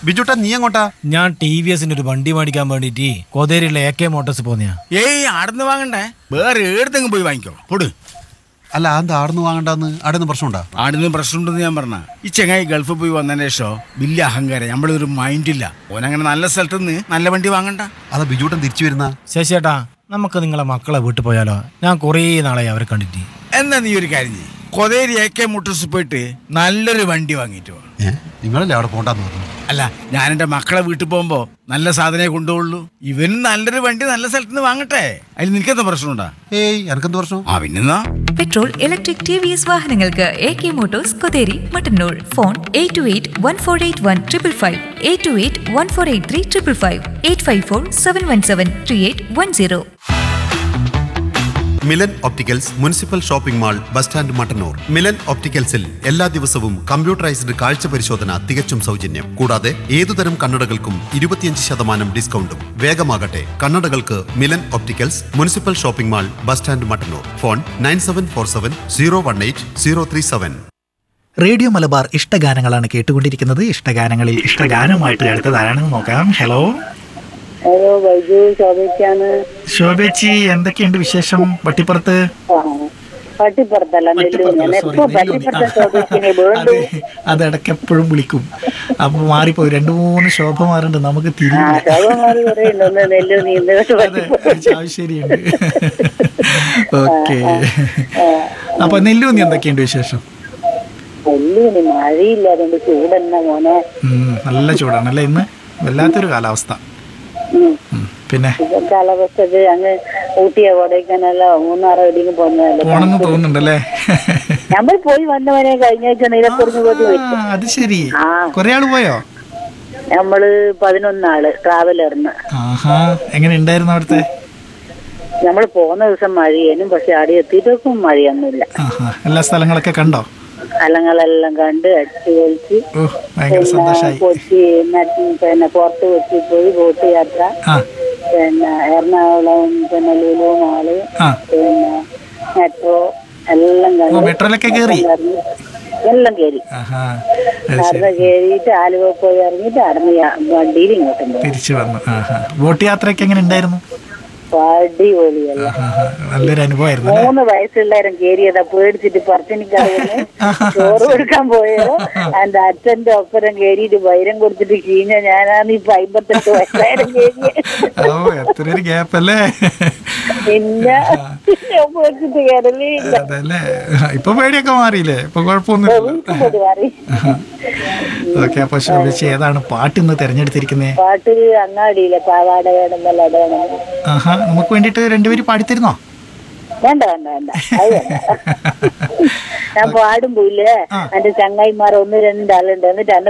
ബിജുട്ടാ നീ എങ്ങോട്ടാ ഞാൻ ടി വി എസിന്റെ ഒരു വണ്ടി മേടിക്കാൻ വേണ്ടിട്ട് കോതേരിയിലെ എ കെ മോട്ടോഴ്സ് പോന്നെയാ ഏയ് ആടുന്ന് വാങ്ങണ്ടേ വേറെ ഏടത്തെങ്കിലും പോയി വാങ്ങിക്കോ പൊട് അല്ല അത് ആടുന്ന് വാങ്ങണ്ടെന്ന് ആടുന്ന് പ്രശ്നമുണ്ടാ ആടുന്ന് പ്രശ്നമുണ്ടെന്ന് ഞാൻ പറഞ്ഞ ഈ ചെങ്ങായി ഗൾഫിൽ പോയി വന്നതിന് ശേഷം വലിയ അഹങ്കാരം നമ്മളൊരു മൈൻഡില്ല ഓനങ്ങനെ നല്ല സ്ഥലത്ത് നിന്ന് നല്ല വണ്ടി വാങ്ങണ്ട അതാ ബിജുട്ടൻ തിരിച്ചു വരുന്ന ശശിയേട്ടാ നമുക്ക് നിങ്ങളെ മക്കളെ വീട്ടിൽ പോയാലോ ഞാൻ കുറേ നാളായി അവരെ കണ്ടിട്ട് എന്നാ നീ ഒരു കാര്യം ചെയ്യ് കൊതേരി എ കെ മോട്ടോഴ്സ് പോയിട്ട് നല്ലൊരു വണ്ടി വാങ്ങിയിട്ട് വാ ഏ നിങ്ങളല്ലേ അവിടെ പോണ്ടെന്ന് പറഞ്ഞു അല്ല ഞാൻ എൻ്റെ മക്കളെ വീട്ടിൽ പോകുമ്പോൾ നല്ല സാധനമേ കൊണ്ടുപോകുള്ളൂ ഇവനും നല്ലൊരു വണ്ടി നല്ല സ്ഥലത്ത് നിന്ന് വാങ്ങട്ടെ അതിൽ നിനക്കെന്താ പ്രശ്നമുണ്ടാ ഏയ് എനക്കെന്ത് പ്രശ്നം ആ പിന്നെന്നാ petrol electric T V S വാഹനങ്ങൾക്ക് A K motors Kotheri Mattannur phone eight two eight one four eight one triple five eight two eight one four eight three triple five eight five four seven one seven three eight one zero Milan opticals municipal shopping mall bus stand Mattannur Milan ഒപ്റ്റിക്കൽസിൽ എല്ലാ ദിവസവും computerised കാഴ്ച പരിശോധന തികച്ചും സൗജന്യം കൂടാതെ ഏതുതരം കണ്ണടകൾക്കും ഇരുപത്തിയഞ്ച് ശതമാനം ഡിസ്കൗണ്ടും വേഗമാകട്ടെ കണ്ണടകൾക്ക് Milan opticals municipal shopping mall bus stand Mattannur phone nine seven four seven zero one eight zero three seven radio Malabar ഇഷ്ടഗാനങ്ങളാണ് കേട്ടുകൊണ്ടിരിക്കുന്നത് ഇഷ്ടഗാനങ്ങളിൽ ഇഷ്ടഗാനമായിട്ട് അടുത്തതാരാണെന്ന് നോക്കാം ഹലോ ഹലോ വൈജു ശോഭയ്ക്കാണ് ശോഭേച്ചി എന്തൊക്കെയുണ്ട് വിശേഷം വട്ടിപ്പുറത്ത് ആ, പട്ടിപ്പുറത്തല്ല നെല്ലൂർ ഞാൻ എപ്പോ പട്ടിപ്പുറത്തെ ശോഭയ്ക്കിനെ അത് വേണ്ടു അത് ഇടയ്ക്ക് എപ്പോഴും വിളിക്കും അപ്പൊ മാറിപ്പോയി രണ്ടു മൂന്ന് ശോഭമാരുണ്ട് നമുക്ക് ആ തിരിയില്ല ശോഭമാര് പറയുന്നുണ്ട് ഒന്ന് നെല്ലൂർ നീന്ത അതെ ശരിയുണ്ട് ഓക്കെ അപ്പൊ നെല്ലൂന്നി എന്തൊക്കെയുണ്ട് വിശേഷം നെല്ലൂരിന് മഴയില്ല അതുകൊണ്ട് ചൂടെന്ന മോനെ ഉം, നല്ല ചൂടാണ് അല്ലേ ഇന്ന് വല്ലാത്തൊരു കാലാവസ്ഥ ഉം. ഉം, പിന്നെ ഇപ്പൊ കാലാവസ്ഥക്ക് അങ്ങ് ഊട്ടിയ കൊടൈക്കനല്ലോ മൂന്നാറോ എവിടെയെങ്കിലും പോണെന്ന് പോകുന്നതല്ലേ തോന്നുന്നുണ്ടല്ലേ നമ്മൾ പോയി വന്നവനെ കഴിഞ്ഞ ആഴ്ച നീലക്കുറിഞ്ഞു പോയി ആ, വെച്ചു അത് ശരി ആ. കൊറേ ആള് പോയോ നമ്മള് പതിനൊന്നാള് ട്രാവലറിന് ആഹാ എങ്ങനെ ഉണ്ടായിരുന്നു അവിടുത്തെ നമ്മൾ പോകുന്ന ദിവസം മഴയേനും പക്ഷെ അവിടെ എത്തിയിട്ടൊന്നും മഴയൊന്നുമില്ല ആഹാ എല്ലാ സ്ഥലങ്ങളൊക്കെ കണ്ടോ സ്ഥലങ്ങളെല്ലാം കണ്ട് അടിച്ചു പൊളിച്ച് ഓ ഭയങ്കര പിന്നെ സന്തോഷായി കൊച്ചി ന- പിന്നെ പുറത്ത് കൊച്ചി പോയി ബോട്ട് യാത്ര ആ പിന്നെ എറണാകുളം പിന്നെ ലുലു മാള് ആ പിന്നെ മെട്രോ എല്ലാം ഓ കണ്ട് മെട്രോയിലൊക്കെ കേറി ഇറങ്ങി. എല്ലാം കയറി ആഹാ അത് ശരി അവിടെ കയറിയിട്ട് ആലുവ പോയി ഇറങ്ങിയിട്ട് അടന്ന് വണ്ടിയിൽ ഇങ്ങോട്ടും പോയി തിരിച്ചു വന്നു ആഹാ ബോട്ട് യാത്രയൊക്കെ എങ്ങനെ ഉണ്ടായിരുന്നു അടിപൊളിയല്ല ആഹാ നല്ലൊരു അനുഭവമായിരുന്നു അല്ലേ മൂന്ന് വയസ്സുള്ളവരും കയറിയതാ പേടിച്ചിട്ട് പറത്തിനിക്കറിയുന്നു ചോറ് കൊടുക്കാൻ പോയത് എന്റെ അച്ഛന്റെ ഒപ്പരം കയറിയിട്ട് വൈരം കൊടുത്തിട്ട് കീഞ്ഞ ഞാനാണ് ഇപ്പൊ അമ്പത്തെട്ട് വയസ്സായാലും കയറിയത് ഓ എത്ര ഒരു ഗ്യാപ്പ് അല്ലേ പിന്നെ ഞാൻ പേടിച്ചിട്ട് കയറലേ ഇല്ല അതല്ലേ ഇപ്പൊ പേടിയൊക്കെ മാറിയില്ലേ ഇപ്പൊ കുഴപ്പമൊന്നുമില്ല വീട്ടിൽ മാറി ഓക്കെ അപ്പൊ ശോഭിച്ച് ഏതാണ് പാട്ട് ഇന്ന് തെരഞ്ഞെടുത്തിരിക്കുന്നേ പാട്ട് അങ്ങാടിയിലെ പാവാട വേണമെന്നല്ല വേണം ആഹാ നമുക്ക് വേണ്ടിട്ട് രണ്ടുപേരും പാടിത്തരുന്നോ വേണ്ട വേണ്ട വേണ്ട അത് വേണ്ട ഞാൻ പാടുമ്പോ ഇല്ലേ എന്റെ ചങ്ങായിമാർ ഒന്ന് രണ്ടാളുണ്ട് എന്നിട്ട് എന്നെ